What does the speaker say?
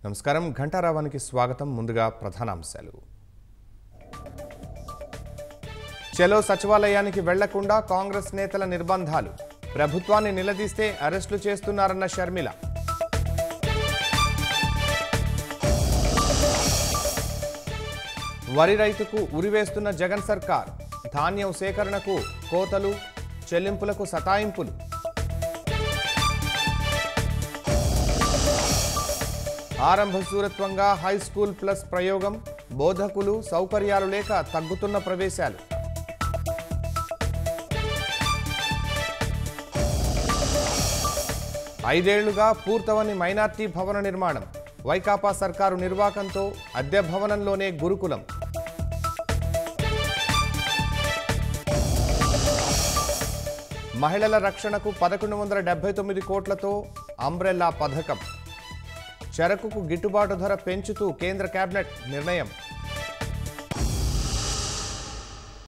నమస్కారం ఘంటారావానికి స్వాగతం ముందుగా ప్రధానాంశాలు చెలో సచివాలయానికి వెళ్లకుండా కాంగ్రెస్ నేతల నిర్బంధాలు ప్రభుత్వాన్ని నిలదీస్తే అరెస్టులు చేస్తున్నారన్న షర్మిల వరి రైతుకు ఉరివేస్తున్న జగన్ సర్కార్ ధాన్యం సేకరణకు కోతలు చెల్లింపులకు సతాయింపులు ఆరంభ సూరత్వంగా హై స్కూల్ ప్లస్ ప్రయోగం బోధకులు సౌకర్యాలు లేక తగ్గుతున్న ప్రవేశాలు ఐదేళ్లుగా పూర్తవని మైనార్టీ భవన నిర్మాణం వైకాపా సర్కారు నిర్వాకంతో అద్దె భవనంలోనే గురుకులం మహిళల రక్షణకు పదకొండు వందల డెబ్బై తొమ్మిది కోట్లతో అంబ్రెల్లా పథకం చెరకుకు గిట్టుబాటు ధర పెంచుతూ కేంద్ర కేబినెట్ నిర్ణయం